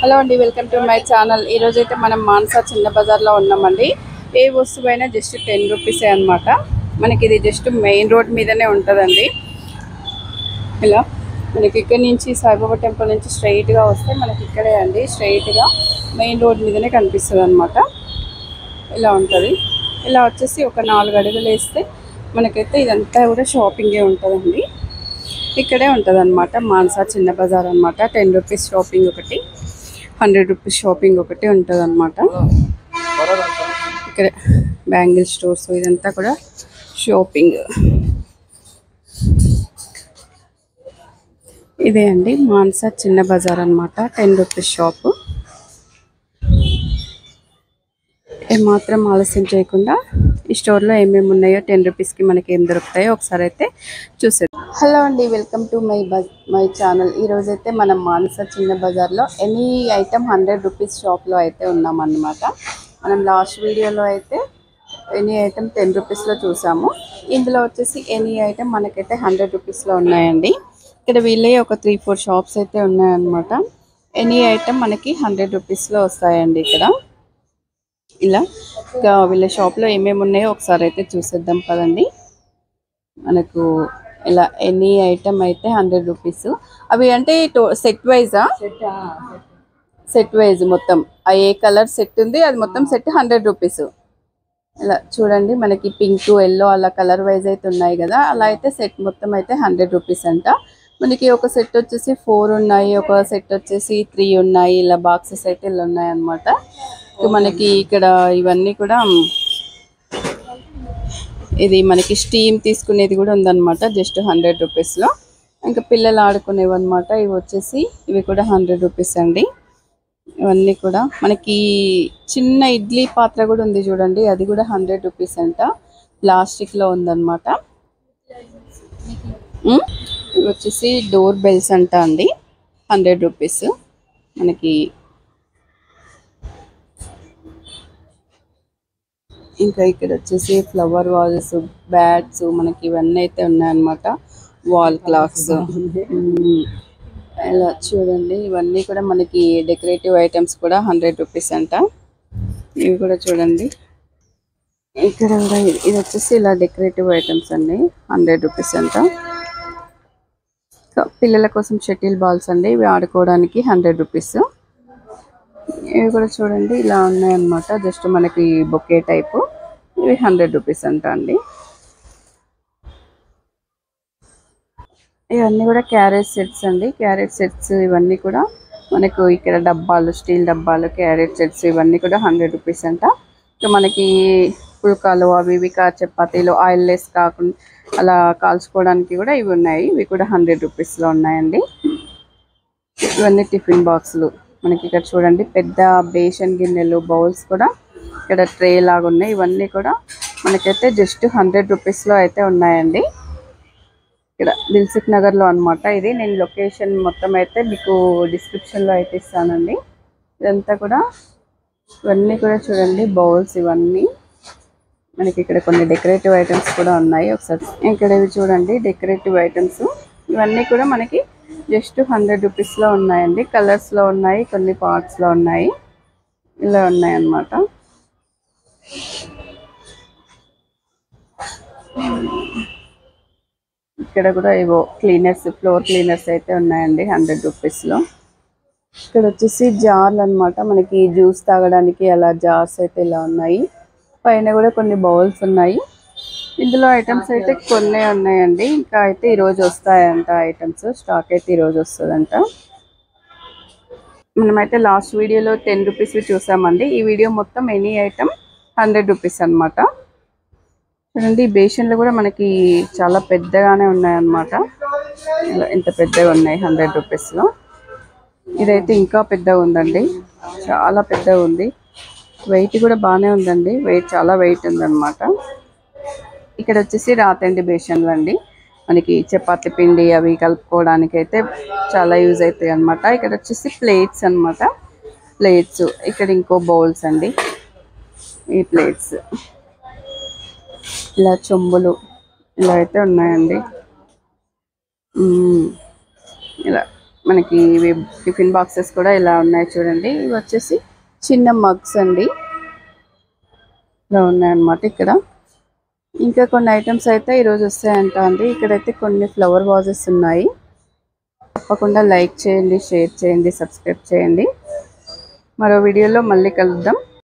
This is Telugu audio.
హలో అండి వెల్కమ్ టు మై ఛానల్ ఈరోజు అయితే మనం మాన్సా చిన్న బజార్లో ఉన్నామండి ఏ వస్తువైనా జస్ట్ టెన్ రూపీసే అనమాట మనకి ఇది జస్ట్ మెయిన్ రోడ్ మీదనే ఉంటుందండి ఇలా మనకి ఇక్కడ నుంచి సాయిబాబా టెంపుల్ నుంచి స్ట్రైట్గా వస్తే మనకి ఇక్కడే అండి స్ట్రైట్గా మెయిన్ రోడ్ మీదనే కనిపిస్తుంది అనమాట ఇలా ఉంటుంది ఇలా వచ్చేసి ఒక నాలుగు అడుగులు వేస్తే మనకైతే ఇదంతా కూడా షాపింగే ఉంటుందండి ఇక్కడే ఉంటుంది అనమాట మాన్సా చిన్న బజార్ అనమాట టెన్ రూపీస్ షాపింగ్ ఒకటి హండ్రెడ్ రూపీస్ షాపింగ్ ఒకటి ఉంటుంది అనమాట ఇక్కడ బ్యాంగిల్ స్టోర్స్ ఇదంతా కూడా షాపింగ్ ఇదే అండి మాన్సా చిన్న బజార్ అనమాట టెన్ రూపీస్ షాపు ఏమాత్రం ఆలస్యం చేయకుండా ఈ స్టోర్లో ఏమేమి ఉన్నాయో టెన్ రూపీస్కి మనకి ఏం దొరుకుతాయో ఒకసారి అయితే చూసేద్దాం హలో అండి welcome to my buzz my channel ఈరోజు అయితే మనం మానస చిన్న బజార్లో ఎనీ ఐటమ్ హండ్రెడ్ రూపీస్ షాప్లో అయితే ఉన్నామన్నమాట మనం లాస్ట్ వీడియోలో అయితే ఎనీ ఐటమ్ టెన్ రూపీస్లో చూసాము ఇందులో వచ్చేసి ఎనీ ఐటమ్ మనకైతే హండ్రెడ్ రూపీస్లో ఉన్నాయండి ఇక్కడ వీళ్ళే ఒక త్రీ ఫోర్ షాప్స్ అయితే ఉన్నాయన్నమాట ఎనీ ఐటమ్ మనకి హండ్రెడ్ రూపీస్లో వస్తాయండి ఇక్కడ ఇలా ఇంకా వీళ్ళ షాప్లో ఏమేమి ఉన్నాయో ఒకసారి అయితే చూసేద్దాం కదండి మనకు ఇలా ఎనీ ఐటమ్ అయితే హండ్రెడ్ రూపీస్ అవి అంటే సెట్ వైజా సెట్ వైజ్ మొత్తం ఆ ఏ కలర్ సెట్ ఉంది అది మొత్తం సెట్ హండ్రెడ్ రూపీస్ ఇలా చూడండి మనకి పింక్ ఎల్లో అలా కలర్ వైజ్ అయితే ఉన్నాయి కదా అలా అయితే సెట్ మొత్తం అయితే హండ్రెడ్ రూపీస్ అంట మనకి ఒక సెట్ వచ్చేసి ఫోర్ ఉన్నాయి ఒక సెట్ వచ్చేసి త్రీ ఉన్నాయి ఇలా బాక్సెస్ అయితే ఇలా ఉన్నాయి అనమాట మనకి ఇక్కడ ఇవన్నీ కూడా ఇది మనకి స్టీమ్ తీసుకునేది కూడా ఉందన్నమాట జస్ట్ హండ్రెడ్ రూపీస్లో ఇంకా పిల్లలు ఆడుకునేవి అనమాట ఇవి వచ్చేసి ఇవి కూడా హండ్రెడ్ రూపీస్ అండి ఇవన్నీ కూడా మనకి చిన్న ఇడ్లీ పాత్ర కూడా ఉంది చూడండి అది కూడా హండ్రెడ్ రూపీస్ అంట ప్లాస్టిక్లో ఉందన్నమాట ఉమ్, ఇవి వచ్చేసి డోర్ బెల్స్ అంట అండి హండ్రెడ్ రూపీస్ మనకి ఇంకా ఇక్కడ వచ్చేసి ఫ్లవర్ వాజెస్ బ్యాట్స్ మనకి ఇవన్నీ అయితే ఉన్నాయన్నమాట వాల్ క్లాక్స్ ఇలా చూడండి ఇవన్నీ కూడా మనకి డెకరేటివ్ ఐటమ్స్ కూడా హండ్రెడ్ రూపీస్ అంట ఇవి కూడా చూడండి ఇక్కడ కూడా ఇది ఇది వచ్చేసి ఇలా డెకరేటివ్ ఐటమ్స్ అండి హండ్రెడ్ రూపీస్ అంట ఇంకా పిల్లల కోసం షటిల్ బాల్స్ అండి ఇవి ఆడుకోవడానికి హండ్రెడ్ రూపీస్ ఇవి కూడా చూడండి ఇలా ఉన్నాయన్నమాట జస్ట్ మనకి బొకే టైపు ఇవి హండ్రెడ్ రూపీస్ అంట అండి ఇవన్నీ కూడా క్యారెట్ సెట్స్ అండి క్యారెట్ సెట్స్ ఇవన్నీ కూడా మనకు ఇక్కడ డబ్బాలు స్టీల్ డబ్బాలు క్యారెట్ సెట్స్ ఇవన్నీ కూడా హండ్రెడ్ రూపీస్ అంట ఇంకా మనకి పుల్కాలు అవి ఇవి కా చపాతీలు ఆయిల్ లెస్ కాకుండా అలా కాల్చుకోవడానికి కూడా ఇవి ఉన్నాయి ఇవి కూడా హండ్రెడ్ రూపీస్లో ఉన్నాయండి ఇవన్నీ టిఫిన్ బాక్సులు మనకి ఇక్కడ చూడండి పెద్ద బేషన్ గిన్నెలు బౌల్స్ కూడా ఇక్కడ ట్రే లాగా ఉన్నాయి ఇవన్నీ కూడా మనకైతే జస్ట్ హండ్రెడ్ రూపీస్లో అయితే ఉన్నాయండి ఇక్కడ దిల్సుఖ్ నగర్లో అన్నమాట ఇది నేను లొకేషన్ మొత్తం అయితే మీకు డిస్క్రిప్షన్లో అయితే ఇస్తానండి ఇదంతా కూడా ఇవన్నీ కూడా చూడండి బౌల్స్ ఇవన్నీ మనకి ఇక్కడ కొన్ని డెకరేటివ్ ఐటమ్స్ కూడా ఉన్నాయి ఒకసారి ఇక్కడ ఇవి చూడండి డెకరేటివ్ ఐటమ్స్ ఇవన్నీ కూడా మనకి జస్ట్ హండ్రెడ్ రూపీస్లో ఉన్నాయండి కలర్స్లో ఉన్నాయి కొన్ని పార్ట్స్లో ఉన్నాయి ఇలా ఉన్నాయి అన్నమాట ఇక్కడ కూడా ఏవో క్లీనర్స్ ఫ్లోర్ క్లీనర్స్ అయితే ఉన్నాయండి హండ్రెడ్ రూపీస్లో ఇక్కడ వచ్చేసి జార్లు అన్నమాట మనకి జ్యూస్ తాగడానికి అలా జార్స్ అయితే ఇలా ఉన్నాయి పైన కూడా కొన్ని బౌల్స్ ఉన్నాయి ఇందులో ఐటమ్స్ అయితే కొన్ని ఉన్నాయండి ఇంకా అయితే ఈరోజు వస్తాయంట ఐటమ్స్ స్టాక్ అయితే ఈరోజు వస్తుందంట మనమైతే లాస్ట్ వీడియోలో టెన్ రూపీస్వి చూసామండి ఈ వీడియో మొత్తం ఎనీ ఐటమ్ హండ్రెడ్ రూపీస్ అన్నమాట చూడండి ఈ బేషన్లు కూడా మనకి చాలా పెద్దగానే ఉన్నాయన్నమాట ఇలా ఇంత పెద్దగా ఉన్నాయి హండ్రెడ్ రూపీస్లో ఇదైతే ఇంకా పెద్దగా ఉందండి చాలా పెద్దగా ఉంది వెయిట్ కూడా బాగానే ఉందండి వెయిట్ చాలా వెయిట్ ఉందన్నమాట ఇక్కడ వచ్చేసి రాతండి బేషన్లు అండి మనకి చపాతి పిండి అవి కలుపుకోవడానికి అయితే చాలా యూజ్ అవుతాయి అన్నమాట ఇక్కడ వచ్చేసి ప్లేట్స్ అన్నమాట ప్లేట్స్ ఇక్కడ ఇంకో బౌల్స్ అండి ఈ ప్లేట్స్ ఇలా చెంబులు ఇలా అయితే ఉన్నాయండి మ్మ్. ఇలా మనకి ఇవి టిఫిన్ బాక్సెస్ కూడా ఇలా ఉన్నాయి చూడండి ఇవి వచ్చేసి చిన్న మగ్స్ అండి ఇలా ఉన్నాయన్నమాట ఇక్కడ ఇంకా కొన్ని ఐటమ్స్ అయితే ఈరోజు వస్తాయంట అండి ఇక్కడైతే కొన్ని ఫ్లవర్ వాజెస్ ఉన్నాయి తప్పకుండా లైక్ చేయండి షేర్ చేయండి సబ్స్క్రైబ్ చేయండి మరో వీడియోలో మళ్ళీ కలుద్దాం